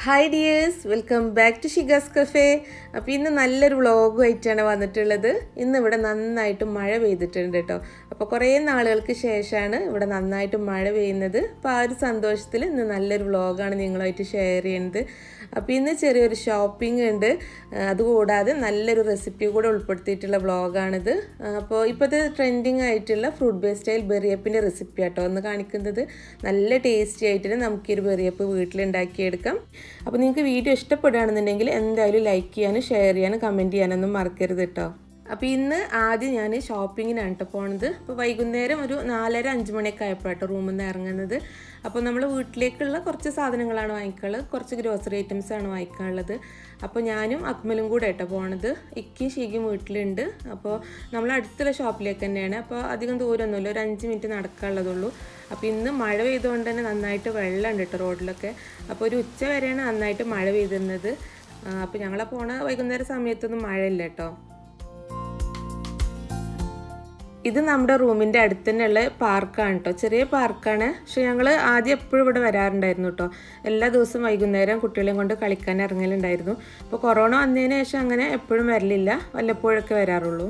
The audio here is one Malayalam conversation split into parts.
hi dears welcome back to Shigas cafe അപ്പോൾ ഇന്ന് നല്ലൊരു വ്ളോഗുമായിട്ടാണ് വന്നിട്ടുള്ളത് ഇന്ന് ഇവിടെ നന്നായിട്ട് മഴ പെയ്തിട്ടുണ്ട് കേട്ടോ അപ്പോൾ കുറേ നാളുകൾക്ക് ശേഷമാണ് ഇവിടെ നന്നായിട്ട് മഴ പെയ്യുന്നത് അപ്പോൾ ആ ഒരു സന്തോഷത്തിൽ ഇന്ന് നല്ലൊരു വ്ളോഗാണ് നിങ്ങളുമായിട്ട് ഷെയർ ചെയ്യുന്നത് അപ്പോൾ ഇന്ന് ചെറിയൊരു ഷോപ്പിംഗ് ഉണ്ട് അതുകൂടാതെ നല്ലൊരു റെസിപ്പി കൂടെ ഉൾപ്പെടുത്തിയിട്ടുള്ള വ്ളോഗാണിത് അപ്പോൾ ഇപ്പോഴത്തെ ട്രെൻഡിങ് ആയിട്ടുള്ള ഫ്രൂട്ട് ബേസ്ഡ് സ്റ്റൈൽ ബെറിയപ്പിൻ്റെ റെസിപ്പി ആട്ടോ ഒന്ന് കാണിക്കുന്നത് നല്ല ടേസ്റ്റി ആയിട്ട് നമുക്ക് ഈ ഒരു ബെറിയപ്പ് വീട്ടിലുണ്ടാക്കിയെടുക്കാം അപ്പോൾ നിങ്ങൾക്ക് വീഡിയോ ഇഷ്ടപ്പെടുകയാണെന്നുണ്ടെങ്കിൽ എന്തായാലും ലൈക്ക് ചെയ്യാനും ഷെയർ ചെയ്യാനും കമൻറ്റ് ചെയ്യാനൊന്നും മറക്കരുത് കേട്ടോ അപ്പോൾ ഇന്ന് ആദ്യം ഞാൻ ഷോപ്പിങ്ങിനാണ് കേട്ടോ പോണത് അപ്പോൾ വൈകുന്നേരം ഒരു നാലര അഞ്ച് മണിയൊക്കെ ആയപ്പോഴാട്ടോ റൂമിൽ നിന്ന് ഇറങ്ങുന്നത് അപ്പോൾ നമ്മൾ വീട്ടിലേക്കുള്ള കുറച്ച് സാധനങ്ങളാണ് വാങ്ങിക്കാനുള്ളത് കുറച്ച് ഗ്രോസറി ഐറ്റംസ് ആണ് വാങ്ങിക്കാനുള്ളത് അപ്പോൾ ഞാനും അക്മലും കൂടെ ആയിട്ടോ പോണത് ഇക്കും ഷീക്കും വീട്ടിലുണ്ട് അപ്പോൾ നമ്മൾ അടുത്തുള്ള ഷോപ്പിലേക്ക് തന്നെയാണ് അപ്പോൾ അധികം ദൂരമൊന്നുമില്ല ഒരു അഞ്ച് മിനിറ്റ് നടക്കാനുള്ളതുള്ളൂ അപ്പോൾ ഇന്ന് മഴ പെയ്തുകൊണ്ട് തന്നെ നന്നായിട്ട് വെള്ളമുണ്ട് കേട്ടോ റോഡിലൊക്കെ അപ്പോൾ ഒരു ഉച്ച വരെയാണ് നന്നായിട്ട് മഴ പെയ്തിരുന്നത് അപ്പോൾ ഞങ്ങളെ പോണ വൈകുന്നേര സമയത്തൊന്നും മഴയില്ല കേട്ടോ ഇത് നമ്മുടെ റൂമിൻ്റെ അടുത്ത് തന്നെയുള്ള പാർക്കാണ് കേട്ടോ ചെറിയ പാർക്കാണ് പക്ഷെ ഞങ്ങൾ ആദ്യം എപ്പോഴും ഇവിടെ വരാറുണ്ടായിരുന്നു കേട്ടോ എല്ലാ ദിവസവും വൈകുന്നേരം കുട്ടികളെയും കൊണ്ട് കളിക്കാൻ ഇറങ്ങലുണ്ടായിരുന്നു അപ്പോൾ കൊറോണ വന്നതിന് ശേഷം അങ്ങനെ എപ്പോഴും വരലില്ല വല്ലപ്പോഴൊക്കെ വരാറുള്ളൂ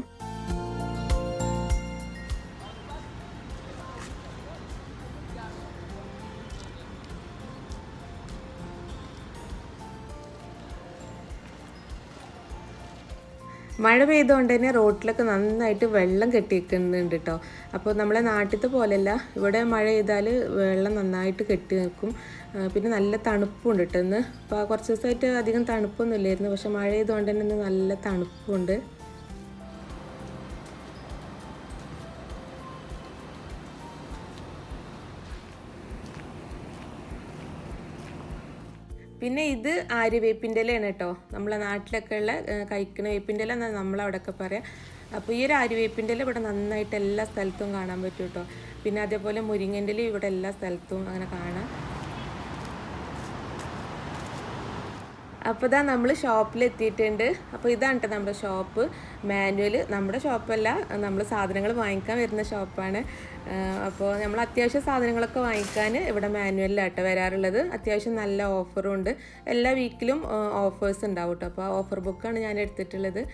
മഴ പെയ്തുകൊണ്ട് തന്നെ റോട്ടിലൊക്കെ നന്നായിട്ട് വെള്ളം കെട്ടിയിരിക്കുന്നുണ്ട് കേട്ടോ അപ്പോൾ നമ്മളെ നാട്ടിലത്തെ പോലെയല്ല ഇവിടെ മഴ പെയ്താൽ വെള്ളം നന്നായിട്ട് കെട്ടി നിൽക്കും പിന്നെ നല്ല തണുപ്പുണ്ട് കേട്ടോ ഇന്ന് അപ്പോൾ കുറച്ച് ദിവസമായിട്ട് അധികം തണുപ്പൊന്നും ഇല്ലായിരുന്നു പക്ഷെ മഴ പെയ്തുകൊണ്ട് തന്നെ ഇന്ന് നല്ല തണുപ്പുണ്ട് പിന്നെ ഇത് ആര്യവേപ്പിൻ്റെ ഇലയാണ് കേട്ടോ നമ്മളെ നാട്ടിലൊക്കെ ഉള്ള കഴിക്കുന്ന വേപ്പിൻ്റെ ഇല എന്നാണ് നമ്മളവിടെയൊക്കെ പറയാം അപ്പോൾ ഈ ഒരു ആര്യവേപ്പിൻ്റെ ഇല ഇവിടെ നന്നായിട്ട് എല്ലാ സ്ഥലത്തും കാണാൻ പറ്റും കേട്ടോ പിന്നെ അതേപോലെ മുരിങ്ങൻ്റെ ഇല ഇവിടെ എല്ലാ സ്ഥലത്തും അങ്ങനെ കാണാം അപ്പോൾ ഇതാ നമ്മൾ ഷോപ്പിലെത്തിയിട്ടുണ്ട് അപ്പോൾ ഇതാണ് കേട്ടോ നമ്മുടെ ഷോപ്പ് മാനുവൽ നമ്മുടെ ഷോപ്പല്ല നമ്മൾ സാധനങ്ങൾ വാങ്ങിക്കാൻ വരുന്ന ഷോപ്പാണ് അപ്പോൾ നമ്മൾ അത്യാവശ്യം സാധനങ്ങളൊക്കെ വാങ്ങിക്കാൻ ഇവിടെ മാനുവലിലാട്ടോ വരാറുള്ളത് അത്യാവശ്യം നല്ല ഓഫറും ഉണ്ട് എല്ലാ വീക്കിലും ഓഫേഴ്സ് ഉണ്ടാവും കേട്ടോ അപ്പോൾ ആ ഓഫർ ബുക്കാണ് ഞാൻ എടുത്തിട്ടുള്ളത്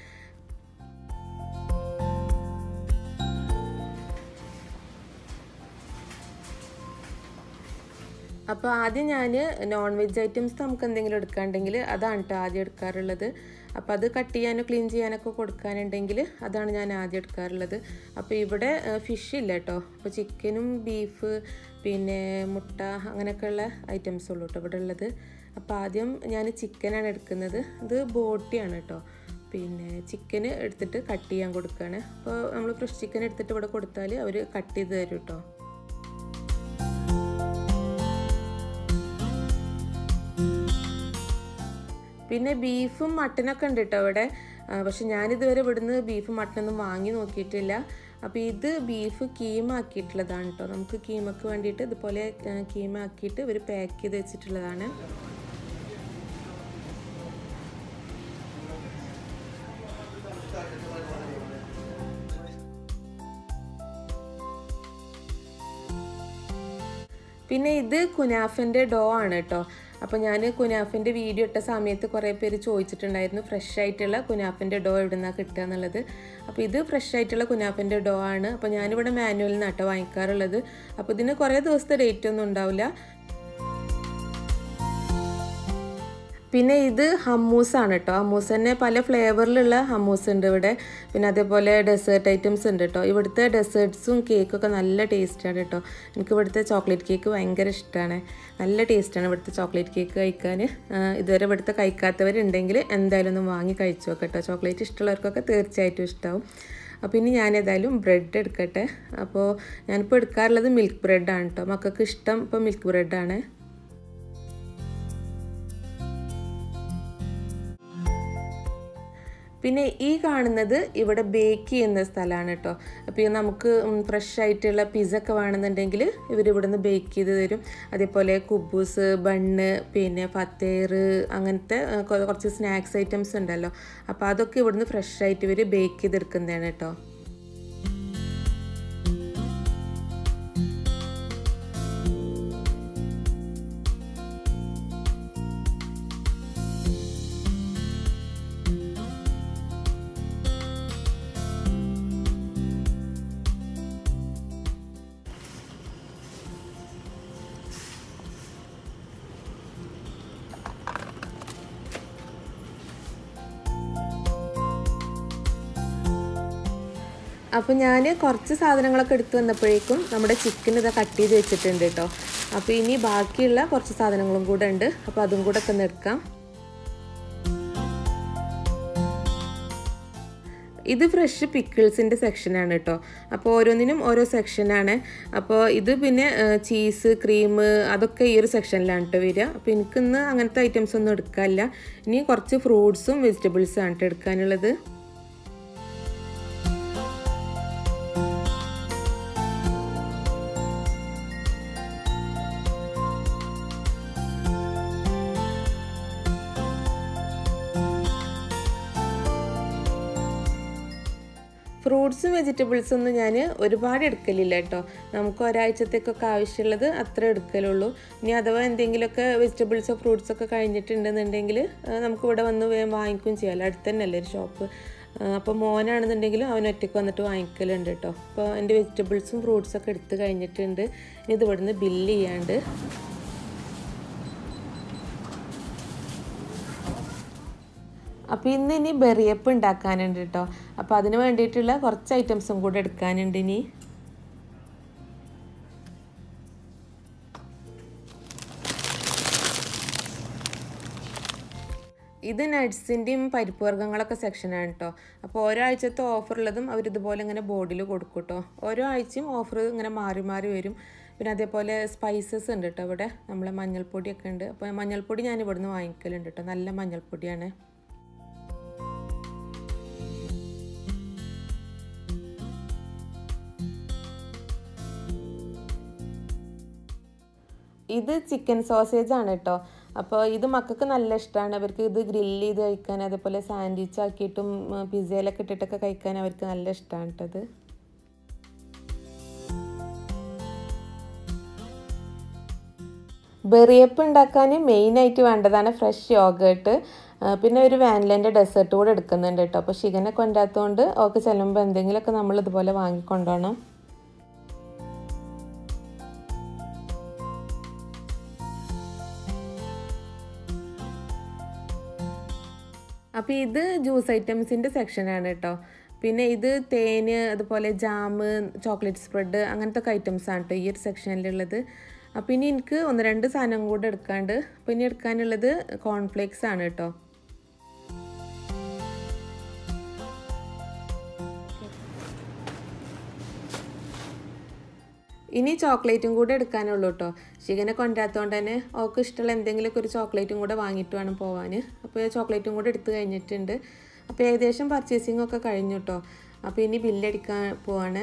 അപ്പോൾ ആദ്യം ഞാൻ നോൺ വെജ് ഐറ്റംസ് നമുക്ക് എന്തെങ്കിലും എടുക്കാണ്ടെങ്കിൽ അതാണ് കേട്ടോ ആദ്യം എടുക്കാറുള്ളത് അപ്പോൾ അത് കട്ട് ചെയ്യാനോ ക്ലീൻ ചെയ്യാനൊക്കെ കൊടുക്കാനുണ്ടെങ്കിൽ അതാണ് ഞാൻ ആദ്യം എടുക്കാറുള്ളത് അപ്പോൾ ഇവിടെ ഫിഷ് ഇല്ല കേട്ടോ അപ്പോൾ ചിക്കനും ബീഫ് പിന്നെ മുട്ട അങ്ങനെയൊക്കെയുള്ള ഐറ്റംസ് ഉള്ളൂ കേട്ടോ ഇവിടെ ഉള്ളത് അപ്പോൾ ആദ്യം ഞാൻ ചിക്കനാണ് എടുക്കുന്നത് ഇത് ബോട്ടിയാണ് കേട്ടോ പിന്നെ ചിക്കന് എടുത്തിട്ട് കട്ട് ചെയ്യാൻ കൊടുക്കുകയാണ് അപ്പോൾ നമ്മൾ ഫ്രഷ് ചിക്കൻ എടുത്തിട്ട് ഇവിടെ കൊടുത്താൽ അവർ കട്ട് ചെയ്ത് തരും കേട്ടോ പിന്നെ ബീഫും മട്ടനൊക്കെ ഉണ്ട് കേട്ടോ ഇവിടെ പക്ഷെ ഞാനിതുവരെ ഇവിടുന്ന് ബീഫ് മട്ടനൊന്നും വാങ്ങി നോക്കിയിട്ടില്ല അപ്പോൾ ഇത് ബീഫ് കീമ ആക്കിയിട്ടുള്ളതാണ് കേട്ടോ നമുക്ക് കീമക്ക് വേണ്ടിയിട്ട് ഇതുപോലെ കീമ ആക്കിയിട്ട് ഇവർ പാക്ക് ചെയ്ത് വെച്ചിട്ടുള്ളതാണ് പിന്നെ ഇത് കുനാഫിൻ്റെ ഡോ ആണ് കേട്ടോ അപ്പോൾ ഞാൻ കുനാഫിൻ്റെ വീഡിയോ ഇട്ട സമയത്ത് കുറേ പേര് ചോദിച്ചിട്ടുണ്ടായിരുന്നു ഫ്രഷ് ആയിട്ടുള്ള കുനാഫിൻ്റെ ഡോ എവിടെ നിന്നാണ് കിട്ടുക എന്നുള്ളത് അപ്പോൾ ഇത് ഫ്രഷ് ആയിട്ടുള്ള കുനാഫിൻ്റെ ഡോ ആണ് അപ്പോൾ ഞാനിവിടെ മാനുവലിൽ നിന്നാട്ടോ വാങ്ങിക്കാറുള്ളത് അപ്പോൾ ഇതിന് കുറേ ദിവസത്തെ ഡേറ്റ് ഒന്നും ഉണ്ടാവില്ല പിന്നെ ഇത് ഹമ്മൂസാണ് കേട്ടോ ഹമ്മൂസ് തന്നെ പല ഫ്ലേവറിലുള്ള ഹമ്മൂസ് ഉണ്ട് ഇവിടെ പിന്നെ അതേപോലെ ഡെസേർട്ട് ഐറ്റംസ് ഉണ്ട് കേട്ടോ ഇവിടുത്തെ ഡെസേർട്ട്സും കേക്കൊക്കെ നല്ല ടേസ്റ്റാണ് കേട്ടോ എനിക്ക് ഇവിടുത്തെ ചോക്ലേറ്റ് കേക്ക് ഭയങ്കര ഇഷ്ടമാണ് നല്ല ടേസ്റ്റാണ് ഇവിടുത്തെ ചോക്ലേറ്റ് കേക്ക് കഴിക്കാൻ ഇതുവരെ ഇവിടുത്തെ കഴിക്കാത്തവരുണ്ടെങ്കിൽ എന്തായാലും ഒന്ന് വാങ്ങി കഴിച്ചു നോക്കട്ടോ ചോക്ലേറ്റ് ഇഷ്ടമുള്ളവർക്കൊക്കെ തീർച്ചയായിട്ടും ഇഷ്ടമാവും അപ്പോൾ ഇനി ഞാൻ ഏതായാലും ബ്രെഡ് എടുക്കട്ടെ അപ്പോൾ ഞാനിപ്പോൾ എടുക്കാറുള്ളത് മിൽക്ക് ബ്രെഡാണ് കേട്ടോ മക്കൾക്ക് ഇഷ്ടം ഇപ്പോൾ മിൽക്ക് ബ്രെഡാണ് പിന്നെ ഈ കാണുന്നത് ഇവിടെ ബേക്ക് ചെയ്യുന്ന സ്ഥലമാണ് കേട്ടോ അപ്പോൾ നമുക്ക് ഫ്രഷ് ആയിട്ടുള്ള പിസ്സ ഒക്കെ വേണമെന്നുണ്ടെങ്കിൽ ഇവർ ഇവിടുന്ന് ബേക്ക് ചെയ്ത് തരും അതേപോലെ കുബൂസ് ബണ്ണ് പിന്നെ ഫത്തേർ അങ്ങനത്തെ കുറച്ച് സ്നാക്സ് ഐറ്റംസ് ഉണ്ടല്ലോ അപ്പോൾ അതൊക്കെ ഇവിടുന്ന് ഫ്രഷ് ആയിട്ട് ഇവർ ബേക്ക് ചെയ്തെടുക്കുന്നതാണ് കേട്ടോ അപ്പോൾ ഞാൻ കുറച്ച് സാധനങ്ങളൊക്കെ എടുത്തു വന്നപ്പോഴേക്കും നമ്മുടെ ചിക്കൻ ഇതാ കട്ട് ചെയ്ത് വെച്ചിട്ടുണ്ട് കേട്ടോ അപ്പോൾ ഇനി ബാക്കിയുള്ള കുറച്ച് സാധനങ്ങളും കൂടെ ഉണ്ട് അപ്പോൾ അതും കൂടെ ഒക്കെ ഒന്ന് എടുക്കാം ഇത് ഫ്രഷ് പിക്കിൾസിൻ്റെ സെക്ഷനാണ് കേട്ടോ അപ്പോൾ ഓരോന്നിനും ഓരോ സെക്ഷനാണ് അപ്പോൾ ഇത് പിന്നെ ചീസ് ക്രീം അതൊക്കെ ഈ ഒരു സെക്ഷനിലാണ് കേട്ടോ വരിക അപ്പോൾ എനിക്കിന്ന് അങ്ങനത്തെ ഐറ്റംസ് ഒന്നും എടുക്കാനില്ല ഇനി കുറച്ച് ഫ്രൂട്ട്സും വെജിറ്റബിൾസും ആണ് കേട്ടോ എടുക്കാനുള്ളത് ഫ്രൂട്ട്സും വെജിറ്റബിൾസും ഒന്നും ഞാൻ ഒരുപാട് എടുക്കലില്ല കേട്ടോ നമുക്ക് ഒരാഴ്ചത്തേക്കൊക്കെ ആവശ്യമുള്ളത് അത്ര എടുക്കലുള്ളൂ ഇനി അഥവാ എന്തെങ്കിലുമൊക്കെ വെജിറ്റബിൾസോ ഫ്രൂട്ട്സോ ഒക്കെ കഴിഞ്ഞിട്ടുണ്ടെന്നുണ്ടെങ്കിൽ നമുക്ക് ഇവിടെ വന്ന് വേഗം വാങ്ങിക്കുകയും ചെയ്യാമല്ലോ അടുത്ത് തന്നെയല്ലേ ഒരു ഷോപ്പ് അപ്പോൾ മോനാണെന്നുണ്ടെങ്കിലും അവൻ ഒറ്റയ്ക്ക് വന്നിട്ട് വാങ്ങിക്കലുണ്ട് കേട്ടോ അപ്പോൾ എൻ്റെ വെജിറ്റബിൾസും ഫ്രൂട്ട്സൊക്കെ എടുത്ത് കഴിഞ്ഞിട്ടുണ്ട് ഇനി ഇത് ഇവിടുന്ന് ബില്ല് ചെയ്യാണ്ട് അപ്പോൾ ഇന്ന് ഇനി ബെറിയപ്പ് ഉണ്ടാക്കാനുണ്ട് കേട്ടോ അപ്പോൾ അതിന് വേണ്ടിയിട്ടുള്ള കുറച്ച് ഐറ്റംസും കൂടെ എടുക്കാനുണ്ട് ഇനി ഇത് നട്ട്സിൻ്റെയും പരിപ്പ് വർഗ്ഗങ്ങളൊക്കെ സെക്ഷനാണ് കേട്ടോ അപ്പോൾ ഓരോ ആഴ്ചത്തെ ഓഫറുള്ളതും അവർ ഇതുപോലെ ഇങ്ങനെ ബോർഡിൽ കൊടുക്കും കേട്ടോ ഓരോ ആഴ്ചയും ഓഫർ ഇങ്ങനെ മാറി മാറി വരും പിന്നെ അതേപോലെ സ്പൈസസ് ഉണ്ട് കേട്ടോ ഇവിടെ നമ്മളെ മഞ്ഞൾപ്പൊടിയൊക്കെ ഉണ്ട് അപ്പോൾ മഞ്ഞൾപ്പൊടി ഞാൻ ഇവിടുന്ന് വാങ്ങിക്കലുണ്ട് കേട്ടോ നല്ല മഞ്ഞൾപ്പൊടിയാണ് ഇത് ചിക്കൻ സോസേജ് ആണ് കേട്ടോ അപ്പോൾ ഇത് മക്കൾക്ക് നല്ല ഇഷ്ടമാണ് അവർക്ക് ഇത് ഗ്രില്ല് ചെയ്ത് കഴിക്കാൻ അതേപോലെ സാൻഡ്വിച്ച് ആക്കിയിട്ടും പിസയിലൊക്കെ ഇട്ടിട്ടൊക്കെ കഴിക്കാൻ അവർക്ക് നല്ല ഇഷ്ടമാണ് കേട്ടത് ബെറിയപ്പ് ഉണ്ടാക്കാൻ മെയിനായിട്ട് വേണ്ടതാണ് ഫ്രഷ് യോഗേട്ട് പിന്നെ ഒരു വാനിലേൻ്റെ ഡെസേർട്ട് കൂടെ എടുക്കുന്നുണ്ട് കേട്ടോ അപ്പോൾ ഷിഗനെ കൊണ്ടാത്തതുകൊണ്ട് ഓക്കെ ചെല്ലുമ്പോൾ എന്തെങ്കിലുമൊക്കെ നമ്മൾ ഇതുപോലെ വാങ്ങിക്കൊണ്ടുപോകണം അപ്പോൾ ഇത് ജ്യൂസ് ഐറ്റംസിൻ്റെ സെക്ഷനാണ് കേട്ടോ പിന്നെ ഇത് തേന് അതുപോലെ ജാമ് ചോക്ലേറ്റ് സ്പ്രെഡ് അങ്ങനത്തെ ഒക്കെ ഐറ്റംസ് ആണ് കേട്ടോ ഈ ഒരു സെക്ഷനിലുള്ളത് അപ്പോൾ ഇനി എനിക്ക് ഒന്ന് രണ്ട് സാധനം കൂടെ എടുക്കാണ്ട് അപ്പോൾ ഇനി എടുക്കാനുള്ളത് കോൺഫ്ലേക്സ് ആണ് കേട്ടോ ഇനി ചോക്ലേറ്റും കൂടെ എടുക്കാനുള്ളൂ കേട്ടോ ഷിഗനെ കൊണ്ടാത്തതുകൊണ്ട് തന്നെ ഓക്ക് ഇഷ്ടമുള്ള എന്തെങ്കിലുമൊക്കെ ഒരു ചോക്ലേറ്റും കൂടെ വാങ്ങിയിട്ട് വേണം പോവാൻ അപ്പോൾ ചോക്ലേറ്റും കൂടെ എടുത്ത് കഴിഞ്ഞിട്ടുണ്ട് അപ്പോൾ ഏകദേശം പർച്ചേസിംഗ് ഒക്കെ കഴിഞ്ഞു കേട്ടോ അപ്പോൾ ഇനി ബില്ലടിക്കാൻ പോവാണ്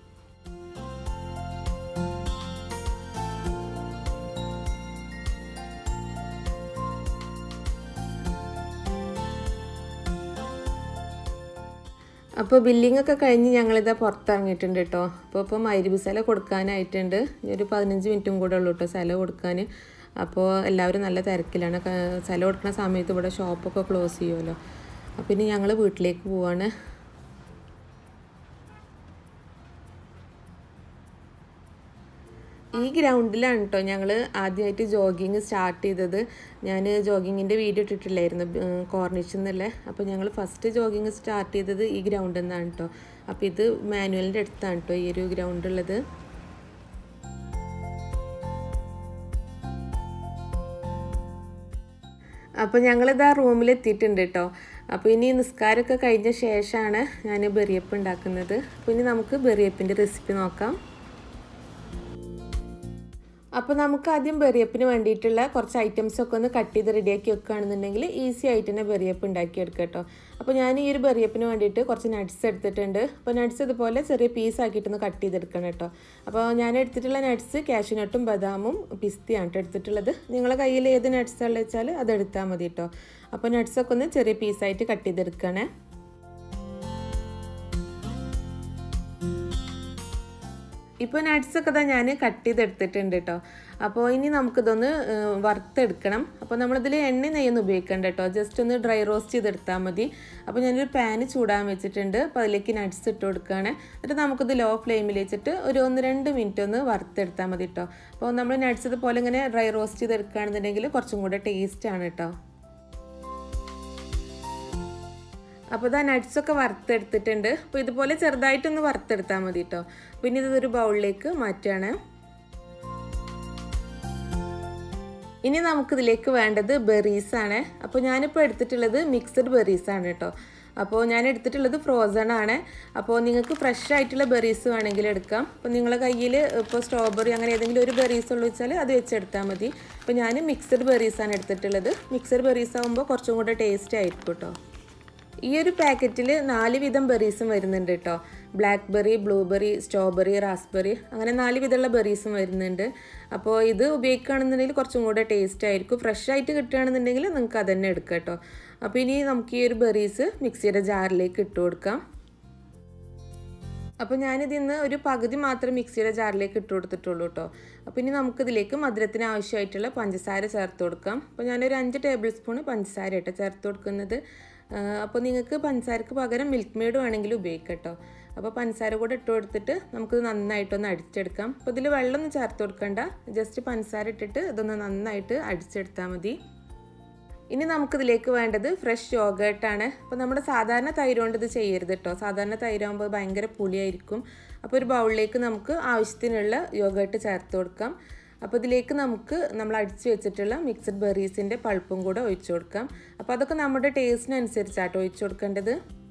അപ്പോൾ ബില്ലിംഗ് ഒക്കെ കഴിഞ്ഞ് ഞങ്ങളിതാ പുറത്തിറങ്ങിയിട്ടുണ്ട് കേട്ടോ അപ്പോൾ ഇപ്പോൾ മൈരുബി സ്ഥലം കൊടുക്കാനായിട്ടുണ്ട് ഒരു പതിനഞ്ച് മിനിറ്റും കൂടെ ഉള്ളൂ കേട്ടോ സ്ഥലം കൊടുക്കാൻ അപ്പോൾ എല്ലാവരും നല്ല തിരക്കിലാണ് സ്ഥലം കൊടുക്കുന്ന സമയത്ത് ഇവിടെ ഷോപ്പൊക്കെ ക്ലോസ് ചെയ്യുമല്ലോ അപ്പോൾ ഇനി ഞങ്ങൾ വീട്ടിലേക്ക് പോവാണ് ഈ ഗ്രൗണ്ടിലാണ് കേട്ടോ ഞങ്ങൾ ആദ്യമായിട്ട് ജോഗിങ് സ്റ്റാർട്ട് ചെയ്തത് ഞാൻ ജോഗിങ്ങിൻ്റെ വീഡിയോ ഇട്ടിട്ടില്ലായിരുന്നു കോർണിഷിൽ നിന്നല്ലേ അപ്പോൾ ഞങ്ങൾ ഫസ്റ്റ് ജോഗിങ് സ്റ്റാർട്ട് ചെയ്തത് ഈ ഗ്രൗണ്ടിൽ നിന്നാണ് കേട്ടോ അപ്പോൾ ഇത് മാനുവലിൻ്റെ അടുത്താണ് കേട്ടോ ഈ ഒരു ഗ്രൗണ്ട് ഉള്ളത് അപ്പോൾ ഞങ്ങളിതാ റൂമിൽ എത്തിയിട്ടുണ്ട് കേട്ടോ അപ്പോൾ ഇനി നിസ്കാരമൊക്കെ കഴിഞ്ഞ ശേഷമാണ് ഞാൻ ബെറിയപ്പ് ഉണ്ടാക്കുന്നത് അപ്പോൾ ഇനി നമുക്ക് ബെറിയപ്പിൻ്റെ റെസിപ്പി നോക്കാം അപ്പോൾ നമുക്ക് ആദ്യം ബെറിയപ്പിന് വേണ്ടിയിട്ടുള്ള കുറച്ച് ഐറ്റംസ് ഒക്കെ ഒന്ന് കട്ട് ചെയ്ത് റെഡിയാക്കി വെക്കുകയാണെന്നുണ്ടെങ്കിൽ ഈസി ആയിട്ട് തന്നെ ബെറിയപ്പ് ഉണ്ടാക്കിയെടുക്കുക കേട്ടോ അപ്പോൾ ഞാൻ ഈ ഒരു ബെറിയപ്പിന് വേണ്ടിയിട്ട് കുറച്ച് നട്ട്സ് എടുത്തിട്ടുണ്ട് അപ്പോൾ നട്ട്സ് ഇതുപോലെ ചെറിയ പീസ് ആക്കിയിട്ടൊന്ന് കട്ട് ചെയ്തെടുക്കണം കേട്ടോ അപ്പോൾ ഞാൻ എടുത്തിട്ടുള്ള നട്ട്സ് കാഷ്യൂനട്ടും ബദാമും പിസ്തിയാണ് കേട്ടോ എടുത്തിട്ടുള്ളത് നിങ്ങളെ കയ്യിൽ ഏത് നട്ട്സ് ഉള്ളത് വെച്ചാൽ അത് എടുത്താൽ മതി കേട്ടോ അപ്പോൾ നട്ട്സൊക്കെ ഒന്ന് ചെറിയ പീസായിട്ട് കട്ട് ചെയ്തെടുക്കണേ ഇപ്പോൾ നട്ട്സൊക്കെ തന്നെ ഞാൻ കട്ട് ചെയ്തെടുത്തിട്ടുണ്ട് കേട്ടോ അപ്പോൾ ഇനി നമുക്കിതൊന്ന് വറുത്തെടുക്കണം അപ്പോൾ നമ്മളിതിൽ എണ്ണ നെയ്യൊന്നും ഉപയോഗിക്കണ്ട കേട്ടോ ജസ്റ്റ് ഒന്ന് ഡ്രൈ റോസ്റ്റ് ചെയ്തെടുത്താൽ മതി അപ്പോൾ ഞാനൊരു പാന് ചൂടാൻ വെച്ചിട്ടുണ്ട് അപ്പോൾ അതിലേക്ക് നട്ട്സ് ഇട്ട് കൊടുക്കുകയാണ് എന്നിട്ട് നമുക്കിത് ലോ ഫ്ലെയിമിൽ വെച്ചിട്ട് ഒരു ഒന്ന് രണ്ട് മിനിറ്റ് ഒന്ന് വറുത്തെടുത്താൽ മതി കേട്ടോ അപ്പോൾ നമ്മൾ നട്ട്സ് ഇതുപോലെ ഇങ്ങനെ ഡ്രൈ റോസ്റ്റ് ചെയ്തെടുക്കുകയാണെന്നുണ്ടെങ്കിൽ കുറച്ചും കൂടെ ടേസ്റ്റ് ആണ് കേട്ടോ അപ്പോൾ ഇതാ നട്ട്സൊക്കെ വറുത്തെടുത്തിട്ടുണ്ട് അപ്പോൾ ഇതുപോലെ ചെറുതായിട്ടൊന്ന് വറുത്തെടുത്താൽ മതി കേട്ടോ പിന്നെ ഇതൊരു ബൗളിലേക്ക് മാറ്റുകയാണ് ഇനി നമുക്കിതിലേക്ക് വേണ്ടത് ബെറീസാണ് അപ്പോൾ ഞാനിപ്പോൾ എടുത്തിട്ടുള്ളത് മിക്സഡ് ബെറീസാണ് കേട്ടോ അപ്പോൾ ഞാൻ എടുത്തിട്ടുള്ളത് ഫ്രോസൺ ആണ് അപ്പോൾ നിങ്ങൾക്ക് ഫ്രഷ് ആയിട്ടുള്ള ബെറീസ് വേണമെങ്കിൽ എടുക്കാം അപ്പോൾ നിങ്ങളെ കയ്യിൽ ഇപ്പോൾ സ്ട്രോബെറി അങ്ങനെ ഏതെങ്കിലും ഒരു ബെറീസ് ഉള്ളൂ വെച്ചാൽ അത് വെച്ചെടുത്താൽ മതി അപ്പോൾ ഞാൻ മിക്സഡ് ബെറീസാണ് എടുത്തിട്ടുള്ളത് മിക്സഡ് ബെറീസ് ആകുമ്പോൾ കുറച്ചും കൂടെ ടേസ്റ്റ് ആയിരിക്കും കേട്ടോ ഈ ഒരു പാക്കറ്റിൽ നാല് വിധം ബെറീസും വരുന്നുണ്ട് കേട്ടോ blackberry blueberry strawberry raspberry അങ്ങനെ നാല് വിധമുള്ള ബെറീസും വരുന്നുണ്ട് അപ്പോൾ ഇത് ഉപയോഗിക്കുകയാണെന്നുണ്ടെങ്കിൽ കുറച്ചും കൂടെ ടേസ്റ്റ് ആയിരിക്കും ഫ്രഷ് ആയിട്ട് കിട്ടുകയാണെന്നുണ്ടെങ്കിൽ നിങ്ങൾക്ക് അത് തന്നെ എടുക്കാം കേട്ടോ അപ്പോൾ ഇനി നമുക്ക് ഈ ഒരു ബെറീസ് മിക്സിയുടെ ജാറിലേക്ക് ഇട്ട് കൊടുക്കാം അപ്പോൾ ഞാനിതിൽ നിന്ന് ഒരു പകുതി മാത്രം മിക്സിയുടെ ജാറിലേക്ക് ഇട്ട് കൊടുത്തിട്ടുള്ളൂ കേട്ടോ അപ്പോൾ ഇനി നമുക്കിതിലേക്ക് മധുരത്തിന് ആവശ്യമായിട്ടുള്ള പഞ്ചസാര ചേർത്ത് കൊടുക്കാം അപ്പോൾ ഞാനൊരു അഞ്ച് ടേബിൾ സ്പൂൺ പഞ്ചസാര കേട്ടോ ചേർത്ത് കൊടുക്കുന്നത് അപ്പോൾ നിങ്ങൾക്ക് പഞ്ചസാരക്ക് പകരം മിൽക്ക് മെയ്ഡ് വേണമെങ്കിൽ ഉപയോഗിക്കാം കേട്ടോ അപ്പോൾ പഞ്ചസാര കൂടെ ഇട്ട് കൊടുത്തിട്ട് നമുക്കിത് നന്നായിട്ടൊന്ന് അടിച്ചെടുക്കാം അപ്പോൾ ഇതിൽ വെള്ളമൊന്നും ചേർത്ത് കൊടുക്കണ്ട ജസ്റ്റ് പഞ്ചസാര ഇട്ടിട്ട് ഇതൊന്ന് നന്നായിട്ട് അടിച്ചെടുത്താൽ മതി ഇനി നമുക്കിതിലേക്ക് വേണ്ടത് ഫ്രഷ് യോഗേട്ടാണ് അപ്പോൾ നമ്മുടെ സാധാരണ തൈര് കൊണ്ട് ഇത് ചെയ്യരുത് കേട്ടോ സാധാരണ തൈരാകുമ്പോൾ ഭയങ്കര പുളിയായിരിക്കും അപ്പോൾ ഒരു ബൗളിലേക്ക് നമുക്ക് ആവശ്യത്തിനുള്ള യോഗേട്ട് ചേർത്ത് കൊടുക്കാം അപ്പോൾ ഇതിലേക്ക് നമുക്ക് നമ്മൾ അടിച്ചു വെച്ചിട്ടുള്ള മിക്സഡ് ബെറീസിൻ്റെ പൾപ്പും കൂടെ ഒഴിച്ചു കൊടുക്കാം അപ്പോൾ അതൊക്കെ നമ്മുടെ ടേസ്റ്റിനനുസരിച്ചാട്ടോ ഒഴിച്ചു കൊടുക്കേണ്ടത്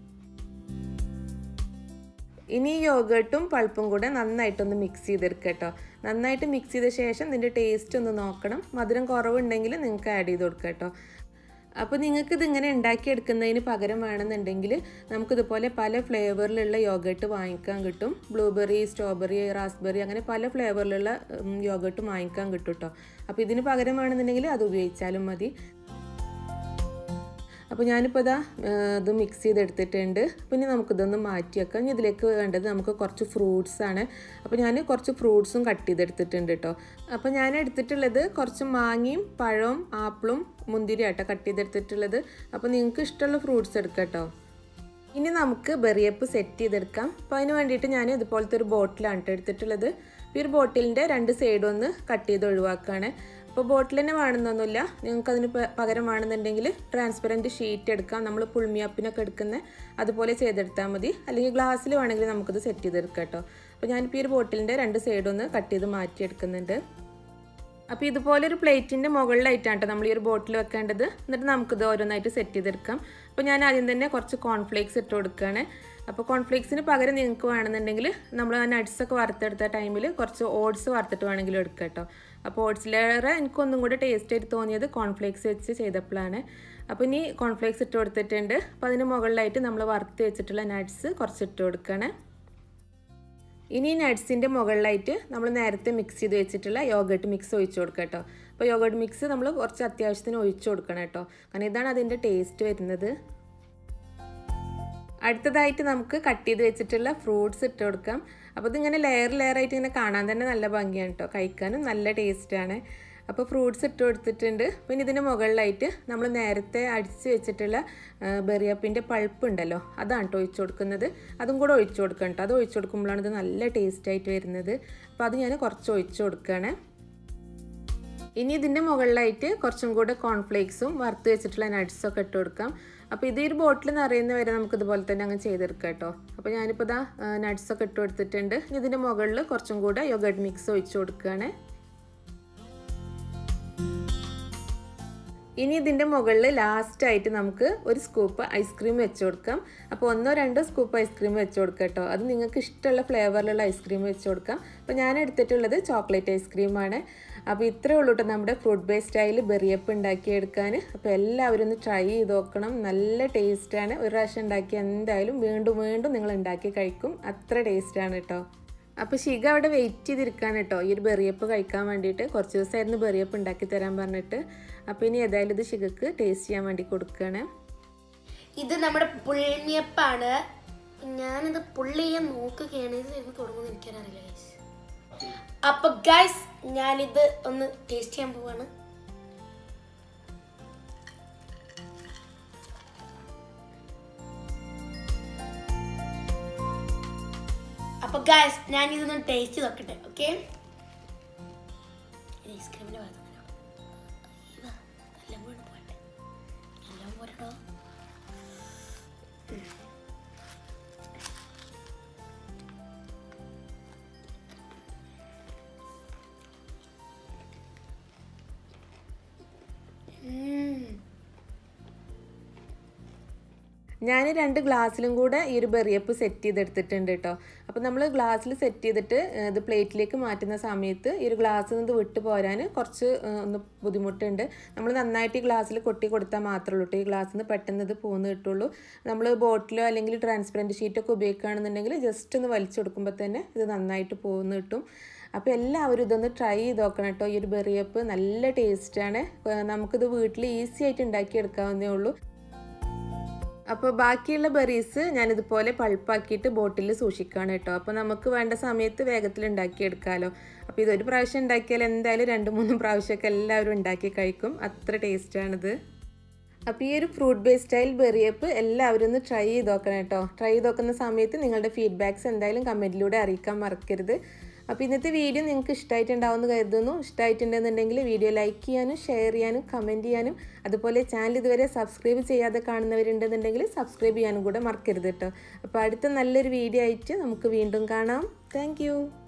ഇനി ഈ യോഗട്ടും പൾപ്പും കൂടെ നന്നായിട്ടൊന്ന് മിക്സ് ചെയ്തെടുക്കുക കേട്ടോ നന്നായിട്ട് മിക്സ് ചെയ്ത ശേഷം ഇതിൻ്റെ ടേസ്റ്റ് ഒന്ന് നോക്കണം മധുരം കുറവുണ്ടെങ്കിൽ നിങ്ങൾക്ക് ആഡ് ചെയ്ത് കൊടുക്കുക കേട്ടോ അപ്പോൾ നിങ്ങൾക്ക് ഇതിങ്ങനെ ഉണ്ടാക്കിയെടുക്കുന്നതിന് പകരം വേണമെന്നുണ്ടെങ്കിൽ നമുക്കിതുപോലെ പല ഫ്ലേവറിലുള്ള യോഗട്ട് വാങ്ങിക്കാൻ കിട്ടും ബ്ലൂബെറി സ്ട്രോബെറി റാസ്ബെറി അങ്ങനെ പല ഫ്ലേവറിലുള്ള യോഗട്ട് വാങ്ങിക്കാൻ കിട്ടും കേട്ടോ അപ്പോൾ ഇതിന് പകരം വേണമെന്നുണ്ടെങ്കിൽ അത് ഉപയോഗിച്ചാലും മതി അപ്പോൾ ഞാനിപ്പോൾ ഇതാ ഇത് മിക്സ് ചെയ്തെടുത്തിട്ടുണ്ട് പിന്നെ നമുക്കിതൊന്ന് മാറ്റി വെക്കാം ഇനി ഇതിലേക്ക് വേണ്ടത് നമുക്ക് കുറച്ച് ഫ്രൂട്ട്സ് ആണ് അപ്പോൾ ഞാൻ കുറച്ച് ഫ്രൂട്ട്സും കട്ട് ചെയ്തെടുത്തിട്ടുണ്ട് കേട്ടോ അപ്പോൾ ഞാൻ എടുത്തിട്ടുള്ളത് കുറച്ച് മാങ്ങയും പഴവും ആപ്പിളും മുന്തിരി ആട്ടോ കട്ട് ചെയ്തെടുത്തിട്ടുള്ളത് അപ്പോൾ നിങ്ങൾക്ക് ഇഷ്ടമുള്ള ഫ്രൂട്ട്സ് എടുക്കാം കേട്ടോ ഇനി നമുക്ക് ബെറിയപ്പ് സെറ്റ് ചെയ്തെടുക്കാം അപ്പോൾ അതിന് വേണ്ടിയിട്ട് ഞാൻ ഇതുപോലത്തെ ഒരു ബോട്ടിലാണ് കേട്ടോ എടുത്തിട്ടുള്ളത് ഈ ഒരു ബോട്ടിലിൻ്റെ രണ്ട് സൈഡും ഒന്ന് കട്ട് ചെയ്ത് ഒഴിവാക്കുകയാണ് അപ്പോൾ ബോട്ടിൽ തന്നെ വേണമെന്നൊന്നുമില്ല നിങ്ങൾക്ക് അതിന് പകരം വേണമെന്നുണ്ടെങ്കിൽ ട്രാൻസ്പെറൻറ്റ് ഷീറ്റ് എടുക്കാം നമ്മൾ പുൾമിയപ്പിനൊക്കെ എടുക്കുന്ന അതുപോലെ ചെയ്തെടുത്താൽ മതി അല്ലെങ്കിൽ ഗ്ലാസ്സിൽ വേണമെങ്കിൽ നമുക്കത് സെറ്റ് ചെയ്തെടുക്കാം കേട്ടോ അപ്പോൾ ഞാനിപ്പോൾ ഈ ഒരു ബോട്ടിലിൻ്റെ രണ്ട് സൈഡും ഒന്ന് കട്ട് ചെയ്ത് മാറ്റിയെടുക്കുന്നുണ്ട് അപ്പോൾ ഇതുപോലെ ഒരു പ്ലേറ്റിൻ്റെ മുകളിലായിട്ടാണ് കേട്ടോ നമ്മൾ ഈ ഒരു ബോട്ടിൽ വെക്കേണ്ടത് എന്നിട്ട് നമുക്കിത് ഓരോന്നായിട്ട് സെറ്റ് ചെയ്തെടുക്കാം അപ്പോൾ ഞാൻ ആദ്യം തന്നെ കുറച്ച് കോൺഫ്ലേക്സ് ഇട്ട് കൊടുക്കുകയാണ് അപ്പോൾ കോൺഫ്ലേക്സിന് പകരം നിങ്ങൾക്ക് വേണമെന്നുണ്ടെങ്കിൽ നമ്മൾ ആ നട്ട്സൊക്കെ വറുത്തെടുത്ത ടൈമിൽ കുറച്ച് ഓട്സ് വറുത്തിട്ട് വേണമെങ്കിലും എടുക്കാം കേട്ടോ അപ്പോൾ ഓട്സിലേറെ എനിക്കൊന്നും കൂടി ടേസ്റ്റ് ആയിട്ട് തോന്നിയത് കോൺഫ്ലേക്സ് വെച്ച് ചെയ്തപ്പോഴാണ് അപ്പോൾ ഇനി കോൺഫ്ലേക്സ് ഇട്ട് കൊടുത്തിട്ടുണ്ട് അപ്പോൾ അതിന് മുകളിലായിട്ട് നമ്മൾ വറുത്ത് വെച്ചിട്ടുള്ള നട്ട്സ് കുറച്ച് ഇട്ട് കൊടുക്കണേ ഇനി നട്ട്സിൻ്റെ മുകളിലായിട്ട് നമ്മൾ നേരത്തെ മിക്സ് ചെയ്ത് വെച്ചിട്ടുള്ള യോഗട്ട് മിക്സ് ഒഴിച്ചു കൊടുക്കുക കേട്ടോ അപ്പോൾ യോഗട്ട് മിക്സ് നമ്മൾ കുറച്ച് അത്യാവശ്യത്തിന് ഒഴിച്ചു കൊടുക്കണം കേട്ടോ കാരണം ഇതാണ് അതിൻ്റെ ടേസ്റ്റ് വരുന്നത് അടുത്തതായിട്ട് നമുക്ക് കട്ട് ചെയ്ത് വെച്ചിട്ടുള്ള ഫ്രൂട്ട്സ് ഇട്ട് കൊടുക്കാം അപ്പോൾ ഇതിങ്ങനെ ലെയർ ലെയർ ആയിട്ട് ഇങ്ങനെ കാണാൻ തന്നെ നല്ല ഭംഗിയാണ് കേട്ടോ കഴിക്കാനും നല്ല ടേസ്റ്റാണ് അപ്പോൾ ഫ്രൂട്ട്സ് ഇട്ട് കൊടുത്തിട്ടുണ്ട് പിന്നെ ഇതിന് മുകളിലായിട്ട് നമ്മൾ നേരത്തെ അടിച്ച് വെച്ചിട്ടുള്ള ബെറിയപ്പിൻ്റെ പൾപ്പ് ഉണ്ടല്ലോ അതാണ് കേട്ടോ ഒഴിച്ചു കൊടുക്കുന്നത് അതും കൂടെ ഒഴിച്ചു കൊടുക്കണം കേട്ടോ അത് ഒഴിച്ചു കൊടുക്കുമ്പോഴാണ് ഇത് നല്ല ടേസ്റ്റ് ആയിട്ട് വരുന്നത് അപ്പോൾ അത് ഞാൻ കുറച്ച് ഒഴിച്ചു കൊടുക്കുകയാണ് ഇനി ഇതിൻ്റെ മുകളിലായിട്ട് കുറച്ചും കൂടെ കോൺഫ്ലേക്സും വറുത്ത് വെച്ചിട്ടുള്ള നട്ട്സൊക്കെ ഇട്ട് കൊടുക്കാം അപ്പോൾ ഇത് ഒരു ബോട്ടിൽ നിറയുന്ന വരെ നമുക്ക് ഇതുപോലെ തന്നെ അങ്ങ് ചെയ്തെടുക്കാം കേട്ടോ അപ്പോൾ ഞാനിപ്പോൾ ഇതാ നട്ട്സൊക്കെ ഇട്ട് കൊടുത്തിട്ടുണ്ട് ഇനി ഇതിൻ്റെ മുകളിൽ കുറച്ചും കൂടെ യോഗട്ട് മിക്സ് ഒഴിച്ചു കൊടുക്കുകയാണ് ഇനി ഇതിൻ്റെ മുകളിൽ ലാസ്റ്റായിട്ട് നമുക്ക് ഒരു സ്കൂപ്പ് ഐസ്ക്രീം വെച്ച് കൊടുക്കാം അപ്പോൾ ഒന്നോ രണ്ടോ സ്കൂപ്പ് ഐസ്ക്രീം വെച്ച് കൊടുക്കാം കേട്ടോ അത് നിങ്ങൾക്ക് ഇഷ്ടമുള്ള ഫ്ലേവറിലുള്ള ഐസ്ക്രീം വെച്ച് കൊടുക്കാം അപ്പോൾ ഞാൻ എടുത്തിട്ടുള്ളത് ചോക്ലേറ്റ് ഐസ്ക്രീമാണ് അപ്പോൾ ഇത്രേ ഉള്ളൂ കേട്ടോ നമ്മുടെ ഫ്രൂട്ട് ബേസ് സ്റ്റൈൽ ബെറിയപ്പ് ഉണ്ടാക്കിയെടുക്കാൻ അപ്പോൾ എല്ലാവരും ഒന്ന് ട്രൈ ചെയ്ത് നോക്കണം നല്ല ടേസ്റ്റാണ് ഒരു പ്രാവശ്യം ഉണ്ടാക്കി എന്തായാലും വീണ്ടും വീണ്ടും നിങ്ങൾ ഉണ്ടാക്കി കഴിക്കും അത്ര ടേസ്റ്റാണ് കേട്ടോ അപ്പോൾ ശിഖ അവിടെ വെയിറ്റ് ചെയ്തിരിക്കുകയാണ് കേട്ടോ ഈ ഒരു ബെറിയപ്പ് കഴിക്കാൻ വേണ്ടിയിട്ട് കുറച്ച് ദിവസമായിരുന്നു ബെറിയപ്പ് ഉണ്ടാക്കി തരാൻ പറഞ്ഞിട്ട് അപ്പോൾ ഇനി ഏതായാലും ഇത് ശിഖക്ക് ടേസ്റ്റ് ചെയ്യാൻ വേണ്ടി കൊടുക്കുകയാണ് ഇത് നമ്മുടെ പുള്ളിയപ്പാണ് ഞാനിത് പുള്ളി ചെയ്യാൻ നോക്കുകയാണ് ഇത് എന്ന് തുടങ്ങുമെന്ന് എനിക്കറിയില്ല ഗൈസ് അപ്പൊ ഗൈസ് ഞാനിത് ഒന്ന് ടേസ്റ്റ് ചെയ്യാൻ പോവാണ് അപ്പൊ ഗൈസ് ഞാൻ ഇതൊന്ന് ടേസ്റ്റ് ചെയ്ത് നോക്കട്ടെ ഓക്കെ ഐസ്ക്രീമിന്റെ ഭാഗത്ത് എല്ലാം പോട്ടെ എല്ലാം പോരട്ടോ ഞാൻ രണ്ട് ഗ്ലാസ്സിലും കൂടെ ഈ ഒരു ബെറിയപ്പ് സെറ്റ് ചെയ്തെടുത്തിട്ടുണ്ട് കേട്ടോ അപ്പോൾ നമ്മൾ ഗ്ലാസ്സിൽ സെറ്റ് ചെയ്തിട്ട് ഏഹ്, ഇത് പ്ലേറ്റിലേക്ക് മാറ്റുന്ന സമയത്ത് ഈ ഒരു ഗ്ലാസ്സിൽ നിന്ന് വിട്ട് പോരാൻ കുറച്ച് ഏഹ്, ഒന്ന് ബുദ്ധിമുട്ടുണ്ട് നമ്മൾ നന്നായിട്ട് ഈ ഗ്ലാസ്സിൽ കൊട്ടി കൊടുത്താൽ മാത്രമേ ഉള്ളൂ കേട്ടോ ഈ ഗ്ലാസ്സിൽ നിന്ന് പെട്ടെന്ന് ഇത് പോന്ന് കിട്ടുള്ളൂ നമ്മൾ ബോട്ടിലോ അല്ലെങ്കിൽ ട്രാൻസ്പെറൻറ്റ് ഷീറ്റൊക്കെ ഉപയോഗിക്കുകയാണെന്നുണ്ടെങ്കിൽ ജസ്റ്റ് ഒന്ന് വലിച്ചു കൊടുക്കുമ്പോൾ തന്നെ ഇത് നന്നായിട്ട് പോന്ന് കിട്ടും അപ്പോൾ എല്ലാവരും ഇതൊന്ന് ട്രൈ ചെയ്ത് നോക്കണം കേട്ടോ ഈ ഒരു ബെറിയപ്പ് നല്ല ടേസ്റ്റാണ് നമുക്കിത് വീട്ടിൽ ഈസി ആയിട്ട് ഉണ്ടാക്കിയെടുക്കാവുന്നേ ഉള്ളൂ അപ്പോൾ ബാക്കിയുള്ള ബെറീസ് ഞാനിതുപോലെ പൾപ്പാക്കിയിട്ട് ബോട്ടിൽ സൂക്ഷിക്കുകയാണ് കേട്ടോ അപ്പോൾ നമുക്ക് വേണ്ട സമയത്ത് വേഗത്തിൽ ഉണ്ടാക്കിയെടുക്കാമല്ലോ അപ്പോൾ ഇതൊരു പ്രാവശ്യം ഉണ്ടാക്കിയാൽ എന്തായാലും രണ്ട് മൂന്ന് പ്രാവശ്യമൊക്കെ എല്ലാവരും ഉണ്ടാക്കി കഴിക്കും അത്ര ടേസ്റ്റാണിത് അപ്പോൾ ഈ ഒരു ഫ്രൂട്ട് ബേസ്ഡ് സ്റ്റൈൽ ബെറിയപ്പ് എല്ലാവരും ഒന്ന് ട്രൈ ചെയ്ത് നോക്കണം കേട്ടോ ട്രൈ ചെയ്ത് നോക്കുന്ന സമയത്ത് നിങ്ങളുടെ ഫീഡ്ബാക്ക്സ് എന്തായാലും കമൻറ്റിലൂടെ അറിയിക്കാൻ മറക്കരുത് അപ്പോൾ ഇന്നത്തെ വീഡിയോ നിങ്ങൾക്ക് ഇഷ്ടമായിട്ടുണ്ടാവുമെന്ന് കരുതുന്നു ഇഷ്ടമായിട്ടുണ്ടെന്നുണ്ടെങ്കിൽ വീഡിയോ ലൈക്ക് ചെയ്യാനും ഷെയർ ചെയ്യാനും കമൻറ്റ് ചെയ്യാനും അതുപോലെ ചാനൽ ഇതുവരെ സബ്സ്ക്രൈബ് ചെയ്യാതെ കാണുന്നവരുണ്ടെന്നുണ്ടെങ്കിൽ സബ്സ്ക്രൈബ് ചെയ്യാനും കൂടെ മറക്കരുത് കേട്ടോ അപ്പോൾ അടുത്ത നല്ലൊരു വീഡിയോ ആയിട്ട് നമുക്ക് വീണ്ടും കാണാം താങ്ക്